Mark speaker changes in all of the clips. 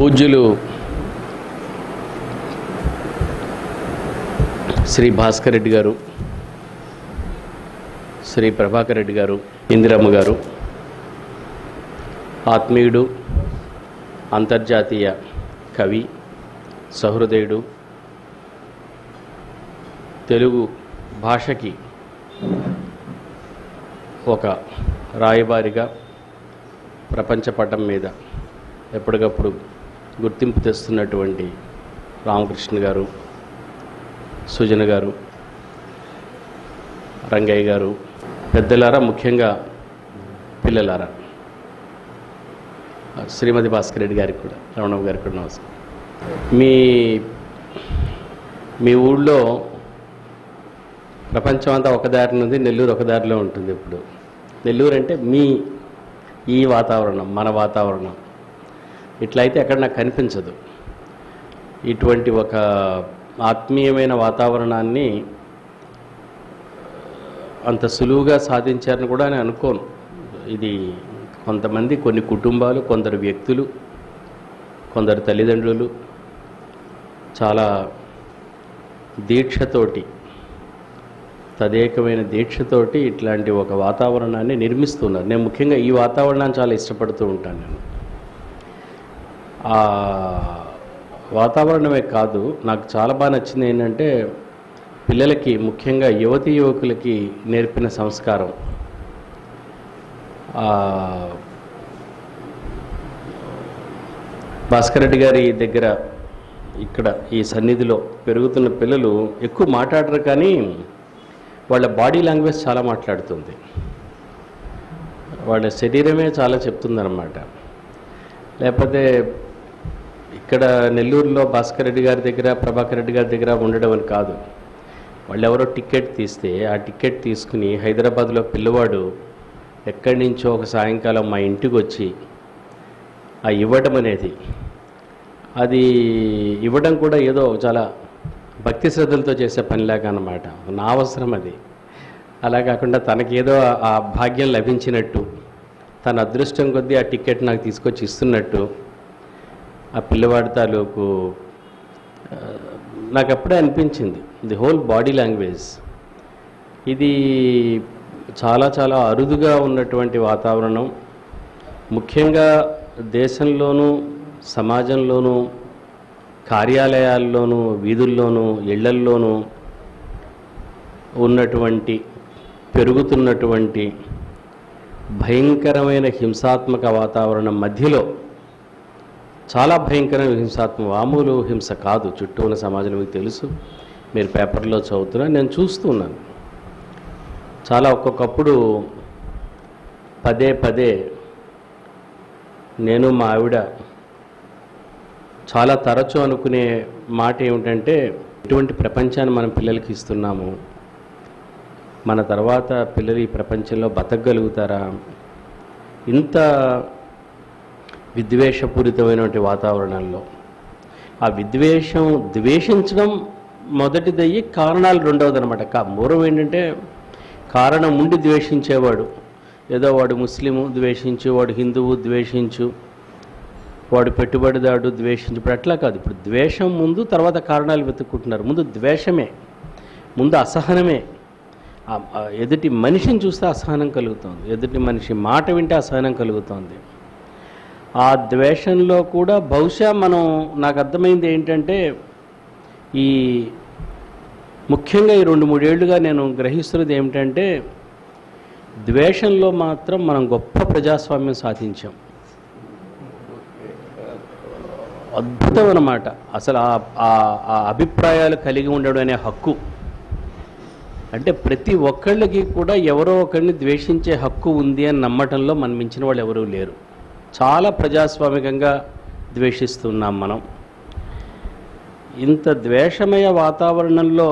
Speaker 1: పూజ్యులు శ్రీ భాస్కర్ రెడ్డి గారు శ్రీ ప్రభాకర్ రెడ్డి గారు ఇందిరమ్మ గారు ఆత్మీయుడు అంతర్జాతీయ కవి సహృదయుడు తెలుగు భాషకి ఒక రాయబారిగా ప్రపంచ పటం మీద ఎప్పటికప్పుడు గుర్తింపు తెస్తున్నటువంటి రామకృష్ణ గారు సుజన గారు రంగయ్య గారు పెద్దలారా ముఖ్యంగా పిల్లలారా శ్రీమతి భాస్కర్ రెడ్డి గారికి కూడా రమణమ్మ గారికి కూడా నమస్కారం మీ మీ ఊళ్ళో ప్రపంచం అంతా ఒక దారిన ఉంది నెల్లూరు ఒక దారిలో ఉంటుంది ఇప్పుడు నెల్లూరు అంటే మీ ఈ వాతావరణం మన వాతావరణం ఇట్లయితే ఎక్కడ నాకు కనిపించదు ఇటువంటి ఒక ఆత్మీయమైన వాతావరణాన్ని అంత సులువుగా సాధించారని కూడా నేను అనుకోను ఇది కొంతమంది కొన్ని కుటుంబాలు కొందరు వ్యక్తులు కొందరు తల్లిదండ్రులు చాలా దీక్షతోటి తదేకమైన దీక్షతోటి ఇట్లాంటి ఒక వాతావరణాన్ని నిర్మిస్తున్నారు నేను ముఖ్యంగా ఈ వాతావరణాన్ని చాలా ఇష్టపడుతూ ఉంటాను నేను ఆ వాతావరణమే కాదు నాకు చాలా బాగా నచ్చింది ఏంటంటే పిల్లలకి ముఖ్యంగా యువతి యువకులకి నేర్పిన సంస్కారం ఆ, భాస్కర్ రెడ్డి గారి దగ్గర ఇక్కడ ఈ సన్నిధిలో పెరుగుతున్న పిల్లలు ఎక్కువ మాట్లాడరు కానీ వాళ్ళ బాడీ లాంగ్వేజ్ చాలా మాట్లాడుతుంది వాళ్ళ శరీరమే చాలా చెప్తుందన్నమాట లేకపోతే ఇక్కడ నెల్లూరులో భాస్కర్ రెడ్డి గారి దగ్గర ప్రభాకర్ రెడ్డి గారి దగ్గర ఉండడం అని కాదు వాళ్ళు ఎవరో టికెట్ తీస్తే ఆ టికెట్ తీసుకుని హైదరాబాద్లో పిల్లవాడు ఎక్కడి నుంచో ఒక సాయంకాలం మా ఇంటికి వచ్చి ఆ ఇవ్వడం అనేది అది ఇవ్వడం కూడా ఏదో చాలా భక్తి శ్రద్ధలతో చేసే పనిలాగా అన్నమాట నా అవసరం అది అలా కాకుండా తనకేదో ఆ భాగ్యం లభించినట్టు తన అదృష్టం కొద్దీ ఆ టికెట్ నాకు తీసుకొచ్చి ఇస్తున్నట్టు ఆ పిల్లవాడి తాలూకు ఆ, నాకు అప్పుడే అనిపించింది ది హోల్ బాడీ లాంగ్వేజ్ ఇది చాలా చాలా అరుదుగా ఉన్నటువంటి వాతావరణం ముఖ్యంగా దేశంలోనూ సమాజంలోనూ కార్యాలయాల్లోనూ వీధుల్లోనూ ఇళ్లల్లోనూ ఉన్నటువంటి పెరుగుతున్నటువంటి భయంకరమైన హింసాత్మక వాతావరణం మధ్యలో చాలా భయంకరమైన హింసాత్మక మామూలు హింస కాదు చుట్టూ ఉన్న సమాజం మీకు తెలుసు మీరు పేపర్లో చదువుతున్నా నేను చూస్తున్నాను చాలా ఒక్కొక్కప్పుడు పదే పదే నేను మా ఆవిడ చాలా తరచూ అనుకునే మాట ఏమిటంటే ఇటువంటి ప్రపంచాన్ని మనం పిల్లలకి ఇస్తున్నాము మన తర్వాత పిల్లలు ఈ ప్రపంచంలో బతకగలుగుతారా ఇంత విద్వేషపూరితమైనటువంటి వాతావరణంలో ఆ విద్వేషం ద్వేషించడం మొదటిదయ్యి కారణాలు రెండవది అనమాట కా మూలం ఏంటంటే కారణం ఉండి ద్వేషించేవాడు ఏదో వాడు ముస్లిము ద్వేషించు వాడు హిందువు ద్వేషించు వాడు పెట్టుబడిదాడు ద్వేషించు ఇప్పుడు అట్లా కాదు ఇప్పుడు ద్వేషం ముందు తర్వాత కారణాలు వెతుక్కుంటున్నారు ముందు ద్వేషమే ముందు అసహనమే ఆ- ఆ ఎదుటి మనిషిని చూస్తే అసహనం కలుగుతుంది ఎదుటి మనిషి మాట వింటే అసహనం కలుగుతుంది ఆ ద్వేషంలో కూడా బహుశా మనం నాకు అర్థమైంది ఏంటంటే ఈ ముఖ్యంగా ఈ రెండు మూడేళ్లుగా నేను గ్రహిస్తున్నది ఏమిటంటే ద్వేషంలో మాత్రం మనం గొప్ప ప్రజాస్వామ్యం సాధించాం అద్భుతం అన్నమాట అసలు ఆ ఆ- ఆ అభిప్రాయాలు కలిగి ఉండడం అనే హక్కు అంటే ప్రతి ఒక్కళ్ళకి కూడా ఎవరో ఒకరిని ద్వేషించే హక్కు ఉంది అని నమ్మటంలో మనం మించిన వాళ్ళు ఎవరూ లేరు చాలా ప్రజాస్వామికంగా ద్వేషిస్తున్నాం మనం ఇంత ద్వేషమయ వాతావరణంలో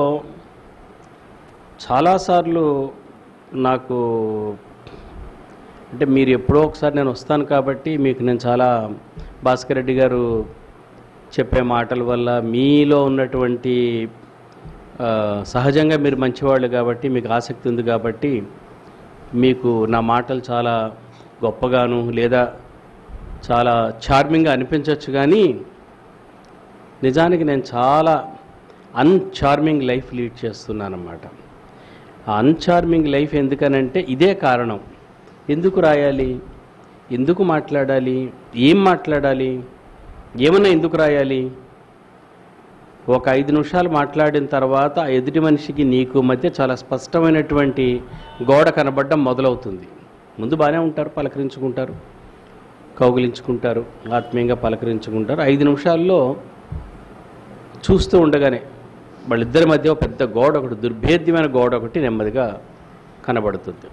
Speaker 1: చాలాసార్లు నాకు అంటే మీరు ఎప్పుడో ఒకసారి నేను వస్తాను కాబట్టి మీకు నేను చాలా భాస్కర్ రెడ్డి గారు చెప్పే మాటల వల్ల మీలో ఉన్నటువంటి ఆ, సహజంగా మీరు మంచివాళ్ళు కాబట్టి మీకు ఆసక్తి ఉంది కాబట్టి మీకు నా మాటలు చాలా గొప్పగాను లేదా చాలా చార్మింగ్గా అనిపించవచ్చు కానీ నిజానికి నేను చాలా అన్చార్మింగ్ లైఫ్ లీడ్ చేస్తున్నానన్నమాట ఆ అన్చార్మింగ్ లైఫ్ ఎందుకనంటే ఇదే కారణం ఎందుకు రాయాలి ఎందుకు మాట్లాడాలి ఏం మాట్లాడాలి ఏమన్నా ఎందుకు రాయాలి ఒక ఐదు నిమిషాలు మాట్లాడిన తర్వాత ఆ ఎదుటి మనిషికి నీకు మధ్య చాలా స్పష్టమైనటువంటి గోడ కనబడడం మొదలవుతుంది ముందు బాగానే ఉంటారు పలకరించుకుంటారు కౌగిలించుకుంటారు ఆత్మీయంగా పలకరించుకుంటారు ఐదు నిమిషాల్లో చూస్తూ ఉండగానే వాళ్ళిద్దరి మధ్య ఒక పెద్ద గోడ ఒకటి దుర్భేద్యమైన గోడ ఒకటి నెమ్మదిగా కనబడుతుంది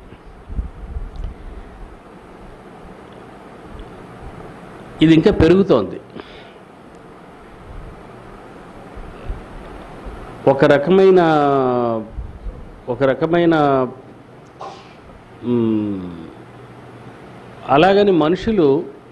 Speaker 1: ఇది ఇంకా పెరుగుతోంది ఒక రకమైన ఒక రకమైన మ్, అలాగని మనుషులు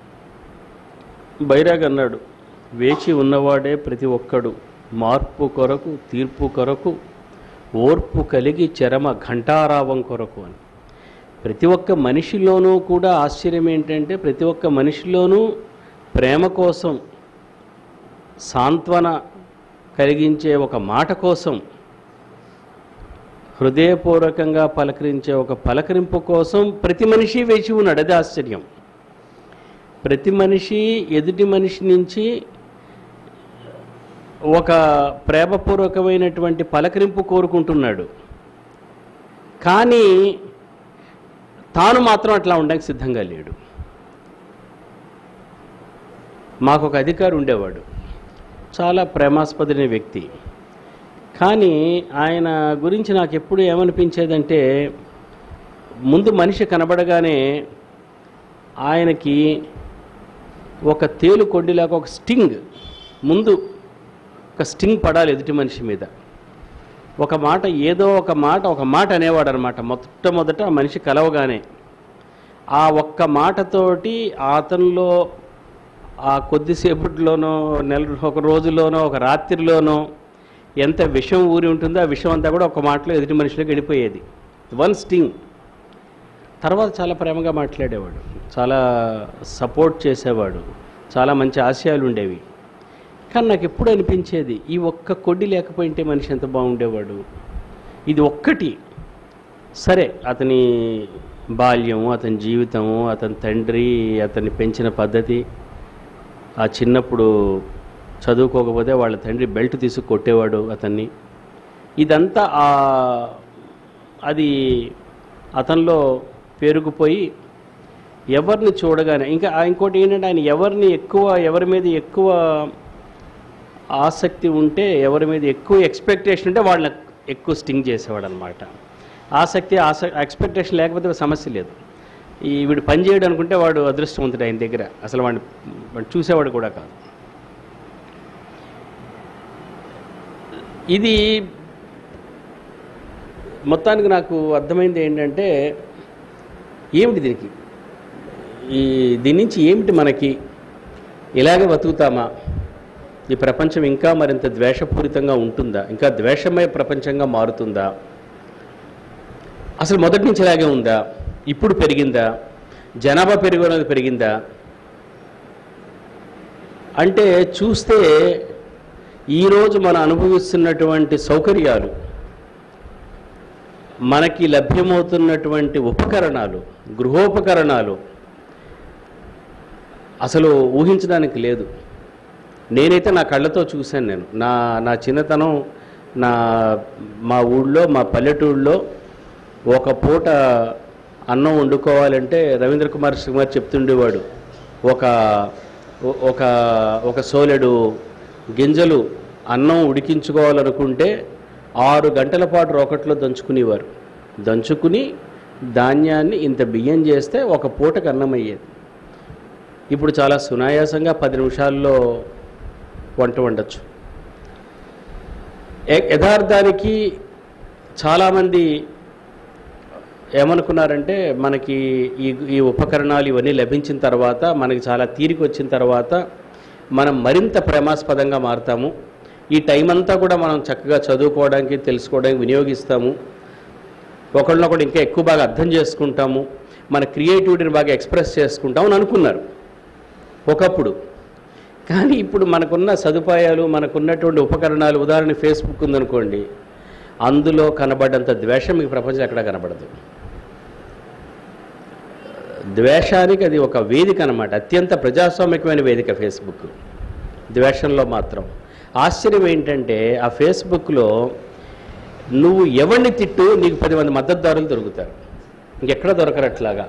Speaker 1: బైరాగ్ అన్నాడు వేచి ఉన్నవాడే ప్రతి ఒక్కడు మార్పు కొరకు తీర్పు కొరకు ఓర్పు కలిగి చరమ ఘంటారావం కొరకు అని ప్రతి ఒక్క మనిషిలోనూ కూడా ఆశ్చర్యం ఏంటంటే ప్రతి ఒక్క మనిషిలోనూ ప్రేమ కోసం సాంత్వన కలిగించే ఒక మాట కోసం హృదయపూర్వకంగా పలకరించే ఒక పలకరింపు కోసం ప్రతి మనిషి వేచి ఉన్నాడు అది ఆశ్చర్యం ప్రతి మనిషి ఎదుటి మనిషి నుంచి ఒక ప్రేమపూర్వకమైనటువంటి పలకరింపు కోరుకుంటున్నాడు కానీ తాను మాత్రం అట్లా ఉండడానికి సిద్ధంగా లేడు మాకు ఒక అధికారి ఉండేవాడు చాలా ప్రేమాస్పదమైన వ్యక్తి కానీ ఆయన గురించి నాకు ఎప్పుడు ఏమనిపించేదంటే ముందు మనిషి కనబడగానే ఆయనకి ఒక తేలు కొండిలాగా ఒక స్టింగ్ ముందు ఒక స్టింగ్ పడాలి ఎదుటి మనిషి మీద ఒక మాట ఏదో ఒక మాట ఒక మాట అనేవాడు అనమాట మొట్టమొదట ఆ మనిషి కలవగానే ఆ ఒక్క మాటతోటి అతనిలో ఆ కొద్దిసేపట్లోనో నెల ఒక రోజులోనో ఒక రాత్రిలోనో ఎంత విషం ఊరి ఉంటుందో ఆ విషం అంతా కూడా ఒక మాటలో ఎదుటి మనిషిలోకి వెళ్ళిపోయేది వన్ స్టింగ్ తర్వాత చాలా ప్రేమగా మాట్లాడేవాడు చాలా సపోర్ట్ చేసేవాడు చాలా మంచి ఆశయాలు ఉండేవి కానీ నాకు ఎప్పుడు అనిపించేది ఈ ఒక్క కొడ్డి లేకపోయింటే మనిషి ఎంత బాగుండేవాడు ఇది ఒక్కటి సరే అతని బాల్యం అతని జీవితము అతని తండ్రి అతన్ని పెంచిన పద్ధతి ఆ చిన్నప్పుడు చదువుకోకపోతే వాళ్ళ తండ్రి బెల్ట్ తీసుకు కొట్టేవాడు అతన్ని ఇదంతా ఆ అది అతనిలో పేరుకుపోయి ఎవరిని చూడగానే ఇంకా ఆ ఇంకోటి ఏంటంటే ఆయన ఎవరిని ఎక్కువ ఎవరి మీద ఎక్కువ ఆసక్తి ఉంటే ఎవరి మీద ఎక్కువ ఎక్స్పెక్టేషన్ ఉంటే వాళ్ళని ఎక్కువ స్టింగ్ చేసేవాడు అనమాట ఆసక్తి ఆస ఎక్స్పెక్టేషన్ లేకపోతే సమస్య లేదు ఈ వీడు పని చేయడం అనుకుంటే వాడు అదృష్టవంతుడు ఆయన దగ్గర అసలు వాడిని వాడు చూసేవాడు కూడా కాదు ఇది మొత్తానికి నాకు అర్థమైంది ఏంటంటే ఏమిటి దీనికి ఈ దీని నుంచి ఏమిటి మనకి ఇలాగే బతుకుతామా ఈ ప్రపంచం ఇంకా మరింత ద్వేషపూరితంగా ఉంటుందా ఇంకా ద్వేషమయ ప్రపంచంగా మారుతుందా అసలు మొదటి నుంచి ఇలాగే ఉందా ఇప్పుడు పెరిగిందా జనాభా పెరుగుదల పెరిగిందా అంటే చూస్తే ఈరోజు మనం అనుభవిస్తున్నటువంటి సౌకర్యాలు మనకి లభ్యమవుతున్నటువంటి ఉపకరణాలు గృహోపకరణాలు అసలు ఊహించడానికి లేదు నేనైతే నా కళ్ళతో చూశాను నేను నా నా చిన్నతనం నా మా ఊళ్ళో మా పల్లెటూళ్ళలో ఒక పూట అన్నం వండుకోవాలంటే రవీంద్ర కుమార్ శ్రీమార్ చెప్తుండేవాడు ఒక ఒక ఒక సోలెడు గింజలు అన్నం ఉడికించుకోవాలనుకుంటే ఆరు గంటల పాటు రోకట్లో దంచుకునేవారు దంచుకుని ధాన్యాన్ని ఇంత బియ్యం చేస్తే ఒక పూటకు అన్నం అయ్యేది ఇప్పుడు చాలా సునాయాసంగా పది నిమిషాల్లో వంట వండొచ్చు య- యథార్థానికి చాలామంది ఏమనుకున్నారంటే మనకి ఈ ఈ ఉపకరణాలు ఇవన్నీ లభించిన తర్వాత మనకి చాలా తీరిక వచ్చిన తర్వాత మనం మరింత ప్రేమాస్పదంగా మారుతాము ఈ టైం అంతా కూడా మనం చక్కగా చదువుకోవడానికి తెలుసుకోవడానికి వినియోగిస్తాము ఒకళ్ళనొకడు ఇంకా ఎక్కువ బాగా అర్థం చేసుకుంటాము మన క్రియేటివిటీని బాగా ఎక్స్ప్రెస్ చేసుకుంటాము అని అనుకున్నారు ఒకప్పుడు కానీ ఇప్పుడు మనకున్న సదుపాయాలు మనకున్నటువంటి ఉపకరణాలు ఉదాహరణ ఫేస్బుక్ ఉందనుకోండి అందులో కనబడంత ద్వేషం మీకు ప్రపంచం ఎక్కడా కనబడదు ద్వేషానికి అది ఒక వేదిక అనమాట అత్యంత ప్రజాస్వామికమైన వేదిక ఫేస్బుక్ ద్వేషంలో మాత్రం ఆశ్చర్యం ఏంటంటే ఆ ఫేస్బుక్లో నువ్వు ఎవరిని తిట్టు నీకు పది మంది మద్దతుదారులు దొరుకుతారు ఇంకెక్కడ దొరకరు అట్లాగా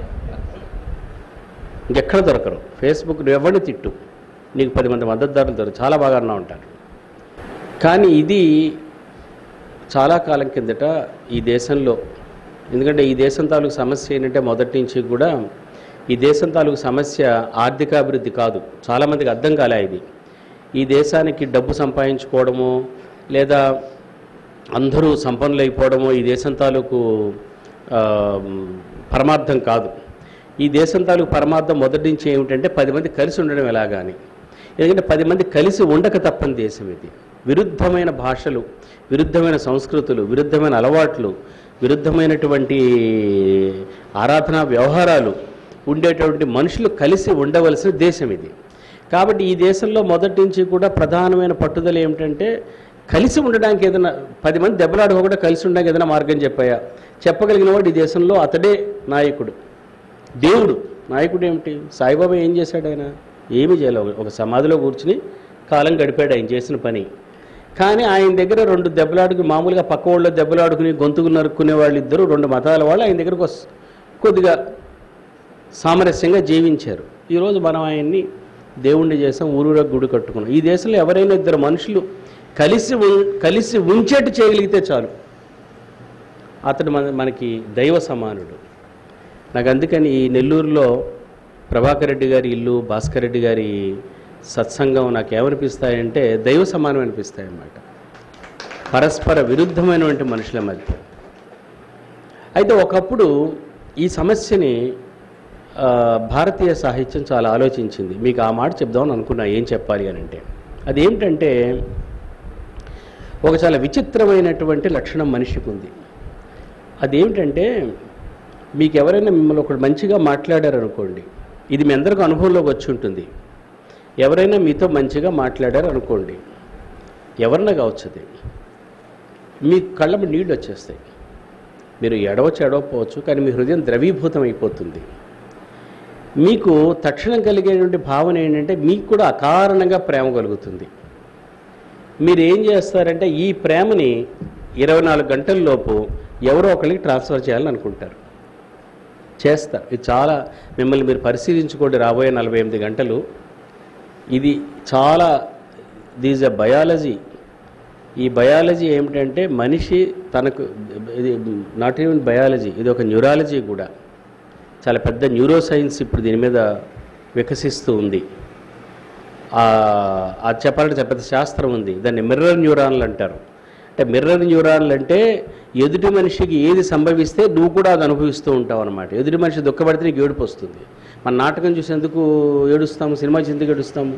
Speaker 1: ఇంకెక్కడ దొరకరు ఫేస్బుక్ నువ్వు ఎవరిని తిట్టు నీకు పది మంది మద్దతుదారులు దొరకరు చాలా బాగా అన్నా ఉంటారు కానీ ఇది చాలా కాలం కిందట ఈ దేశంలో ఎందుకంటే ఈ దేశం తాలూకు సమస్య ఏంటంటే మొదటి నుంచి కూడా ఈ దేశం తాలూకు సమస్య ఆర్థికాభివృద్ధి కాదు చాలామందికి అర్థం కాలే ఇది ఈ దేశానికి డబ్బు సంపాదించుకోవడము లేదా అందరూ సంపన్నులు అయిపోవడము ఈ దేశం తాలూకు ఆ, పరమార్థం కాదు ఈ దేశం తాలూకు పరమార్థం మొదటి నుంచి ఏమిటంటే పది మంది కలిసి ఉండడం ఎలాగా అని ఎందుకంటే పది మంది కలిసి ఉండక తప్పని దేశం ఇది విరుద్ధమైన భాషలు విరుద్ధమైన సంస్కృతులు విరుద్ధమైన అలవాట్లు విరుద్ధమైనటువంటి ఆరాధనా వ్యవహారాలు ఉండేటువంటి మనుషులు కలిసి ఉండవలసిన దేశం ఇది కాబట్టి ఈ దేశంలో మొదటి నుంచి కూడా ప్రధానమైన పట్టుదల ఏమిటంటే కలిసి ఉండడానికి ఏదైనా పది మంది దెబ్బలాడు కూడా కలిసి ఉండడానికి ఏదైనా మార్గం చెప్పాయా చెప్పగలిగిన వాడు ఈ దేశంలో అతడే నాయకుడు దేవుడు నాయకుడు ఏమిటి సాయిబాబా ఏం చేశాడు ఆయన ఏమీ చేయలేదు ఒక సమాధిలో కూర్చుని కాలం గడిపాడు ఆయన చేసిన పని కానీ ఆయన దగ్గర రెండు దెబ్బలాడుకు మామూలుగా పక్క వాళ్ళు దెబ్బలాడుకుని గొంతుకు నరుక్కునే వాళ్ళు ఇద్దరు రెండు మతాల వాళ్ళు ఆయన దగ్గరకు వస్- కొద్దిగా సామరస్యంగా జీవించారు ఈరోజు మనం ఆయన్ని దేవుణ్ణి చేసాం ఊరూరా గుడి కట్టుకున్నాం ఈ దేశంలో ఎవరైనా ఇద్దరు మనుషులు కలిసి ఉన్- కలిసి ఉంచేట్టు చేయగలిగితే చాలు అతడు మన మనకి దైవ సమానుడు నాకు అందుకని ఈ నెల్లూరులో ప్రభాకర్ రెడ్డి గారి ఇల్లు భాస్కర్ రెడ్డి గారి సత్సంగం నాకు ఏమనిపిస్తాయంటే దైవ సమానం అనిపిస్తాయి అన్నమాట పరస్పర విరుద్ధమైనటువంటి మనుషుల మధ్య అయితే ఒకప్పుడు ఈ సమస్యని ఆ, భారతీయ సాహిత్యం చాలా ఆలోచించింది మీకు ఆ మాట చెప్దామని అనుకున్నా ఏం చెప్పాలి అని అంటే అదేంటంటే ఒక చాలా విచిత్రమైనటువంటి లక్షణం మనిషికి ఉంది అదేమిటంటే మీకు ఎవరైనా మిమ్మల్ని ఒకడు మంచిగా మాట్లాడారనుకోండి ఇది మీ అందరికీ అనుభవంలోకి వచ్చి ఉంటుంది ఎవరైనా మీతో మంచిగా మాట్లాడారు అనుకోండి ఎవరైనా కావచ్చు అది మీ కళ్ళ మీద నీళ్ళు వచ్చేస్తాయి మీరు ఎడవచ్చు ఎడవపోవచ్చు కానీ మీ హృదయం ద్రవీభూతం అయిపోతుంది మీకు తక్షణం కలిగేటువంటి భావన ఏంటంటే మీకు కూడా అకారణంగా ప్రేమ కలుగుతుంది మీరు ఏం చేస్తారంటే ఈ ప్రేమని ఇరవై నాలుగు గంటల్లోపు ఎవరో ఒకరికి ట్రాన్స్ఫర్ చేయాలని అనుకుంటారు చేస్తారు ఇది చాలా మిమ్మల్ని మీరు పరిశీలించుకోండి రాబోయే నలభై ఎనిమిది గంటలు ఇది చాలా దీస్ ఎ బయాలజీ ఈ బయాలజీ ఏమిటంటే మనిషి తనకు ఇది నాట్ ఈవెన్ బయాలజీ ఇది ఒక న్యూరాలజీ కూడా చాలా పెద్ద న్యూరో సైన్స్ ఇప్పుడు దీని మీద వికసిస్తూ ఉంది ఆ- అది చెప్పాలంటే చాలా పెద్ద శాస్త్రం ఉంది దాన్ని మిర్రర్ న్యూరాన్లు అంటారు అంటే మిర్రర్ న్యూరాన్లు అంటే ఎదుటి మనిషికి ఏది సంభవిస్తే నువ్వు కూడా అది అనుభవిస్తూ ఉంటావు అనమాట ఎదుటి మనిషి దుఃఖపడితే నీకు ఏడుపు వస్తుంది మన నాటకం చూసి ఎందుకు ఏడుస్తాము సినిమా చూసి ఎందుకు ఏడుస్తాము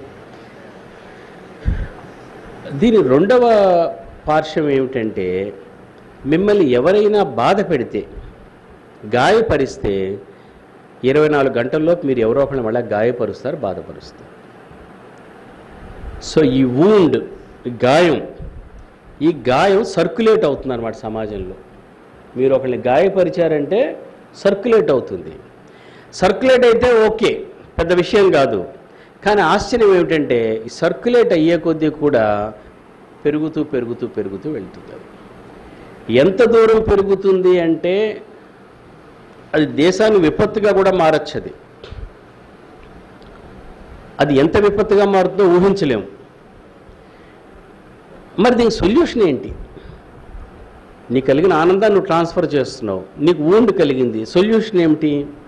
Speaker 1: దీని రెండవ పార్శ్వం ఏమిటంటే మిమ్మల్ని ఎవరైనా బాధ పెడితే గాయపరిస్తే ఇరవై నాలుగు గంటల్లోపు మీరు ఎవరో ఒకరిని మళ్ళీ గాయపరుస్తారు బాధపరుస్తారు సో ఈ వూండ్ గాయం ఈ గాయం సర్క్యులేట్ అవుతుంది అనమాట సమాజంలో మీరు ఒకరిని గాయపరిచారంటే సర్క్యులేట్ అవుతుంది సర్క్యులేట్ అయితే ఓకే పెద్ద విషయం కాదు కానీ ఆశ్చర్యం ఏమిటంటే ఈ సర్క్యులేట్ అయ్యే కొద్దీ కూడా పెరుగుతూ పెరుగుతూ పెరుగుతూ వెళ్తుంది అది. ఎంత దూరం పెరుగుతుంది అంటే అది దేశాన్ని విపత్తుగా కూడా మారచ్చు అది అది ఎంత విపత్తుగా మారుతుందో ఊహించలేము మరి దీనికి సొల్యూషన్ ఏంటి నీకు కలిగిన ఆనందాన్ని నువ్వు ట్రాన్స్ఫర్ చేస్తున్నావు నీకు ఊండ్ కలిగింది సొల్యూషన్ ఏమిటి